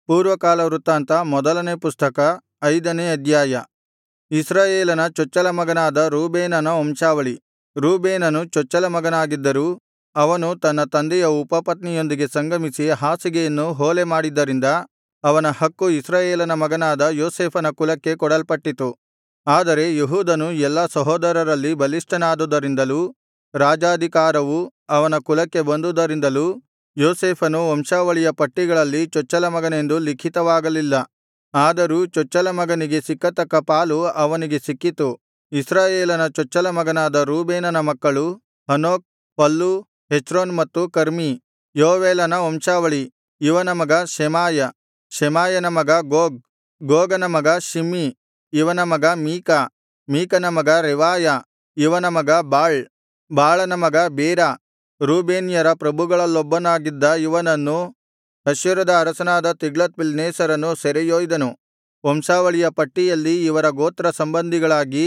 ಪೂರ್ವಕಾಲ ವೃತ್ತಾಂತ ಮೊದಲನೇ ಪುಸ್ತಕ ಐದನೇ ಅಧ್ಯಾಯ ಇಸ್ರಾಯೇಲನ ಚೊಚ್ಚಲ ಮಗನಾದ ರೂಬೇನನ ವಂಶಾವಳಿ ರೂಬೇನನು ಚೊಚ್ಚಲ ಮಗನಾಗಿದ್ದರೂ ಅವನು ತನ್ನ ತಂದೆಯ ಉಪಪತ್ನಿಯೊಂದಿಗೆ ಸಂಗಮಿಸಿ ಹಾಸಿಗೆಯನ್ನು ಹೊಲೆ ಮಾಡಿದ್ದರಿಂದ ಅವನ ಹಕ್ಕು ಇಸ್ರಾಯೇಲನ ಮಗನಾದ ಯೋಸೇಫನ ಕುಲಕ್ಕೆ ಕೊಡಲ್ಪಟ್ಟಿತು ಆದರೆ ಯೆಹೂದನು ಎಲ್ಲಾ ಸಹೋದರರಲ್ಲಿ ಬಲಿಷ್ಠನಾದುದರಿಂದಲೂ ರಾಜಾಧಿಕಾರವು ಅವನ ಕುಲಕ್ಕೆ ಬಂದುದರಿಂದಲೂ ಯೋಸೇಫನು ವಂಶಾವಳಿಯ ಪಟ್ಟಿಗಳಲ್ಲಿ ಚೊಚ್ಚಲ ಮಗನೆಂದು ಲಿಖಿತವಾಗಲಿಲ್ಲ ಆದರೂ ಚೊಚ್ಚಲ ಮಗನಿಗೆ ಸಿಕ್ಕತಕ್ಕ ಪಾಲು ಅವನಿಗೆ ಸಿಕ್ಕಿತು ಇಸ್ರಾಯೇಲನ ಚೊಚ್ಚಲ ಮಗನಾದ ರೂಬೇನನ ಮಕ್ಕಳು ಹನೋಕ್ ಪಲ್ಲೂ ಹೆಚ್ರೋನ್ ಮತ್ತು ಕರ್ಮೀ ಯೋವೇಲನ ವಂಶಾವಳಿ ಇವನ ಮಗ ಶೆಮಾಯ ಶೆಮಾಯನ ಮಗ ಗೋಗ್ ಗೋಗನ ಮಗ ಶಿಮ್ಮೀ ಇವನ ಮಗ ಮೀಕ ಮೀಕನ ಮಗ ರೆವಾಯ ಇವನ ಮಗ ಬಾಳ್ ಬಾಳನ ಮಗ ಬೇರ ರೂಬೇನ್ಯರ ಪ್ರಭುಗಳಲ್ಲೊಬ್ಬನಾಗಿದ್ದ ಇವನನ್ನು ಅಶ್ಶೂರದ ಅರಸನಾದ ತಿಗ್ಲತ್ಪಿಲ್ನೆಸರನು ಸೆರೆಯೊಯ್ದನು ವಂಶಾವಳಿಯ ಪಟ್ಟಿಯಲ್ಲಿ ಇವರ ಗೋತ್ರ ಸಂಬಂಧಿಗಳಾಗಿ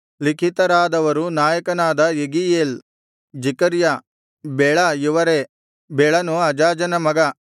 ಲಿಖಿತರಾದವರು ನಾಯಕನಾದ ಯೆಗೀಯೇಲ್ ಜೆಕರ್ಯ ಬೆಳ ಇವರೇ ಬೆಳನು ಅಜಾಜನ ಮಗ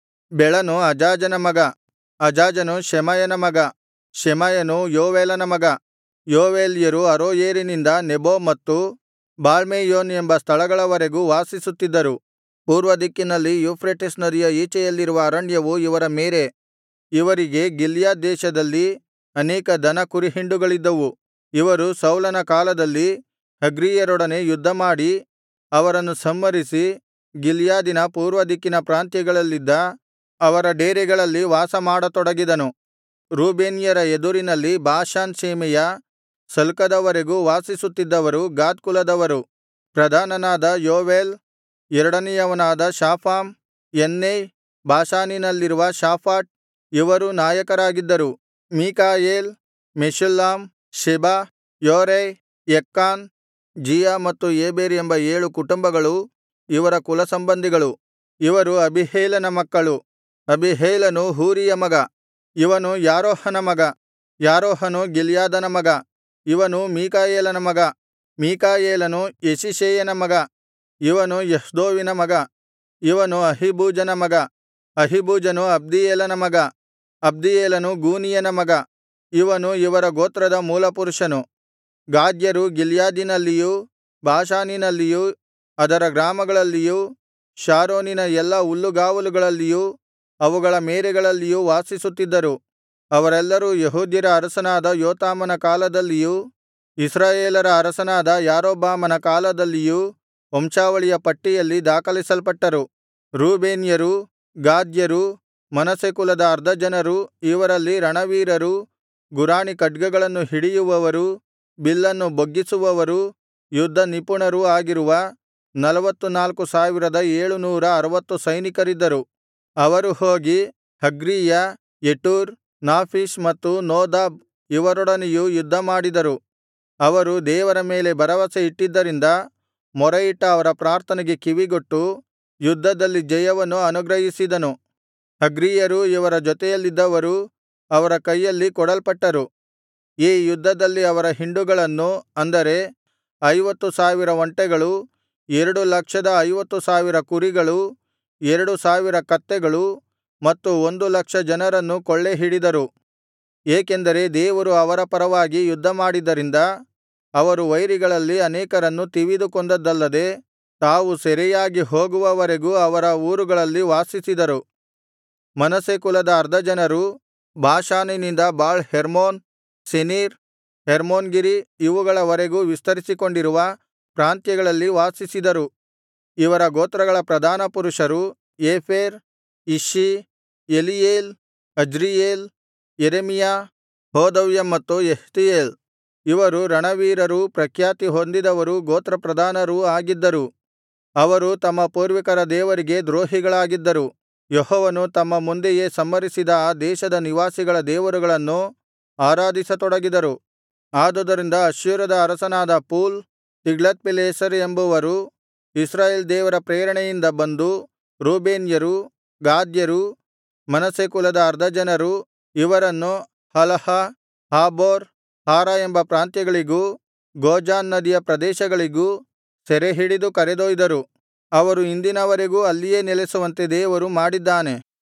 ಬೆಳನು ಅಜಾಜನ ಮಗ ಅಜಾಜನು ಶೆಮಯನ ಮಗ ಶೆಮಯನು ಯೋವೇಲನ ಮಗ ಯೋವೇಲ್ಯರು ಅರೋಯೇರಿನಿಂದ ನೆಬೋ ಮತ್ತು ಬಾಳ್ಮೆಯೋನ್ ಎಂಬ ಸ್ಥಳಗಳವರೆಗೂ ವಾಸಿಸುತ್ತಿದ್ದರು ಪೂರ್ವದಿಕ್ಕಿನಲ್ಲಿ ಯೂಫ್ರೆಟಿಸ್ ನದಿಯ ಈಚೆಯಲ್ಲಿರುವ ಅರಣ್ಯವು ಇವರ ಮೇರೆ ಇವರಿಗೆ ಗಿಲ್ಯಾದ್ ದೇಶದಲ್ಲಿ ಅನೇಕ ದನ ಕುರಿಹಿಂಡುಗಳಿದ್ದವು ಇವರು ಸೌಲನ ಕಾಲದಲ್ಲಿ ಹಗ್ರೀಯರೊಡನೆ ಯುದ್ಧಮಾಡಿ ಅವರನ್ನು ಸಂಹರಿಸಿ ಗಿಲ್ಯಾದಿನ ಪೂರ್ವದಿಕ್ಕಿನ ಪ್ರಾಂತ್ಯಗಳಲ್ಲಿದ್ದ ಅವರ ಡೇರೆಗಳಲ್ಲಿ ವಾಸಮಾಡತೊಡಗಿದನು ರೂಬೇನ್ಯರ ಎದುರಿನಲ್ಲಿ ಬಾಷಾನ್ ಸೀಮೆಯ ಸಲ್ಕದವರೆಗೂ ವಾಸಿಸುತ್ತಿದ್ದವರು ಗಾದ್ ಕುಲದವರು ಪ್ರಧಾನನಾದ ಯೋವೇಲ್ ಎರಡನೆಯವನಾದ ಶಾಫಾಮ್ ಯನ್ನೈ ಬಾಷಾನಿನಲ್ಲಿರುವ ಶಾಫಾಟ್ ಇವರೂ ನಾಯಕರಾಗಿದ್ದರು ಮೀಕಾಯೇಲ್ ಮೆಷುಲ್ಲಾಮ್ ಶೆಬ ಯೋರೈ ಯಕ್ಕಾನ್ ಜೀಯ ಮತ್ತು ಏಬೆರ್ ಎಂಬ ಏಳು ಕುಟುಂಬಗಳು ಇವರ ಕುಲಸಂಬಂಧಿಗಳು ಇವರು ಅಬೀಹೈಲನ ಮಕ್ಕಳು ಅಬೀಹೈಲನು ಹೂರಿಯ ಮಗ ಇವನು ಯಾರೋಹನ ಮಗ ಯಾರೋಹನು ಗಿಲ್ಯಾದನ ಮಗ ಇವನು ಮೀಕಾಯೇಲನ ಮಗ ಮೀಕಾಯೇಲನು ಯೆಷೀಷೈಯನ ಮಗ ಇವನು ಯಹ್ದೋವಿನ ಮಗ ಇವನು ಅಹೀಬೂಜನ ಮಗ ಅಹೀಬೂಜನು ಅಬ್ದೀಯೇಲನ ಮಗ ಅಬ್ದೀಯೇಲನು ಗೂನೀಯನ ಮಗ ಇವನು ಇವರ ಗೋತ್ರದ ಮೂಲಪುರುಷನು ಗಾದ್ಯರು ಗಿಲ್ಯಾದಿನಲ್ಲಿಯೂ ಬಾಷಾನಿನಲ್ಲಿಯೂ ಅದರ ಗ್ರಾಮಗಳಲ್ಲಿಯೂ ಶಾರೋನಿನ ಎಲ್ಲಾ ಹುಲ್ಲುಗಾವಲುಗಳಲ್ಲಿಯೂ ಅವುಗಳ ಮೇರೆಗಳಲ್ಲಿಯೂ ವಾಸಿಸುತ್ತಿದ್ದರು ಅವರೆಲ್ಲರೂ ಯೆಹೂದ್ಯರ ಅರಸನಾದ ಯೋತಾಮನ ಕಾಲದಲ್ಲಿಯೂ ಇಸ್ರಾಯೇಲರ ಅರಸನಾದ ಯಾರೊಬ್ಬಾಮನ ಕಾಲದಲ್ಲಿಯೂ ವಂಶಾವಳಿಯ ಪಟ್ಟಿಯಲ್ಲಿ ದಾಖಲಿಸಲ್ಪಟ್ಟರು ರೂಬೇನ್ಯರು ಗಾದ್ಯರು ಮನಸ್ಸೆ ಕುಲದ ಅರ್ಧ ಜನರು ಇವರಲ್ಲಿ ರಣವೀರರೂ ಗುರಾಣಿ ಖಡ್ಗಗಳನ್ನು ಹಿಡಿಯುವವರೂ ಬಿಲ್ಲನ್ನು ಬೊಗ್ಗಿಸುವವರೂ ಯುದ್ಧ ನಿಪುಣರೂ ಆಗಿರುವ ನಲವತ್ತು ನಾಲ್ಕು ಸಾವಿರದ ಏಳುನೂರ ಅರವತ್ತು ಸೈನಿಕರಿದ್ದರು ಅವರು ಹೋಗಿ ಹಗ್ರೀಯ ಯೆಟೂರ್ ನಾಫೀಷ್ ಮತ್ತು ನೋದಾಬ್ ಇವರೊಡನೆಯೂ ಯುದ್ಧಮಾಡಿದರು ಅವರು ದೇವರ ಮೇಲೆ ಭರವಸೆ ಇಟ್ಟಿದ್ದರಿಂದ ಮೊರೆಯಿಟ್ಟ ಅವರ ಪ್ರಾರ್ಥನೆಗೆ ಕಿವಿಗೊಟ್ಟು ಯುದ್ಧದಲ್ಲಿ ಜಯವನ್ನು ಅನುಗ್ರಹಿಸಿದನು ಹಗ್ರೀಯರೂ ಇವರ ಜೊತೆಯಲ್ಲಿದ್ದವರೂ ಅವರ ಕೈಯಲ್ಲಿ ಕೊಡಲ್ಪಟ್ಟರು ಈ ಯುದ್ಧದಲ್ಲಿ ಅವರ ಹಿಂಡುಗಳನ್ನು ಅಂದರೆ ಐವತ್ತು ಸಾವಿರ ಒಂಟೆಗಳು ಎರಡು ಲಕ್ಷದ ಐವತ್ತು ಸಾವಿರ ಕುರಿಗಳು ಎರಡು ಸಾವಿರ ಕತ್ತೆಗಳು ಮತ್ತು ಒಂದು ಲಕ್ಷ ಜನರನ್ನು ಕೊಳ್ಳೆಹಿಡಿದರು ಏಕೆಂದರೆ ದೇವರು ಅವರ ಪರವಾಗಿ ಯುದ್ಧಮಾಡಿದ್ದರಿಂದ ಅವರು ವೈರಿಗಳಲ್ಲಿ ಅನೇಕರನ್ನು ತಿವಿದು ಕೊಂದದ್ದಲ್ಲದೆ ತಾವು ಸೆರೆಯಾಗಿ ಹೋಗುವವರೆಗೂ ಅವರ ಊರುಗಳಲ್ಲಿ ವಾಸಿಸಿದರು ಮನಸ್ಸೆ ಕುಲದ ಅರ್ಧ ಜನರು ಬಾಷಾನಿನಿಂದ ಬಾಳ್ ಹೆರ್ಮೋನ್ ಸೆನೀರ್ ಹೆರ್ಮೋನ್ ಗಿರಿ ಇವುಗಳವರೆಗೂ ವಿಸ್ತರಿಸಿಕೊಂಡಿರುವ ಪ್ರಾಂತ್ಯಗಳಲ್ಲಿ ವಾಸಿಸಿದರು ಇವರ ಗೋತ್ರಗಳ ಪ್ರಧಾನ ಪುರುಷರು Epher Ishi Eliel Azriel Jeremiah Hodaviah ಮತ್ತು ಯೆಹ್ತೀಯೇಲ್ ಇವರು ರಣವೀರರೂ ಪ್ರಖ್ಯಾತಿ ಹೊಂದಿದವರೂ ಗೋತ್ರಪ್ರಧಾನರೂ ಆಗಿದ್ದರು ಅವರು ತಮ್ಮ ಪೂರ್ವಿಕರ ದೇವರಿಗೆ ದ್ರೋಹಿಗಳಾಗಿದ್ದರು ಯೆಹೋವನು ತಮ್ಮ ಮುಂದೆಯೇ ಸಂಹರಿಸಿದ ಆ ದೇಶದ ನಿವಾಸಿಗಳ ದೇವರುಗಳನ್ನು ಆರಾಧಿಸತೊಡಗಿದರು ಆದುದರಿಂದ ಅಶ್ಶೂರದ ಅರಸನಾದ ಪೂಲ್ ತಿಗ್ಲತ್ಪಿಲೆಸರ್ ಎಂಬುವರು ಇಸ್ರಾಯೇಲ್ ದೇವರ ಪ್ರೇರಣೆಯಿಂದ ಬಂದು ರೂಬೇನ್ಯರು ಗಾದ್ಯರು ಮನಸ್ಸೆ ಕುಲದ ಅರ್ಧ ಜನರು ಇವರನ್ನು ಹಲಹ ಹಾಬೋರ್ ಹಾರ ಎಂಬ ಪ್ರಾಂತ್ಯಗಳಿಗೂ ಗೋಜಾನ್ ನದಿಯ ಪ್ರದೇಶಗಳಿಗೂ ಸೆರೆಹಿಡಿದು ಕರೆದೊಯ್ದರು ಅವರು ಇಂದಿನವರೆಗೂ ಅಲ್ಲಿಯೇ ನೆಲೆಸುವಂತೆ ದೇವರು ಮಾಡಿದ್ದಾನೆ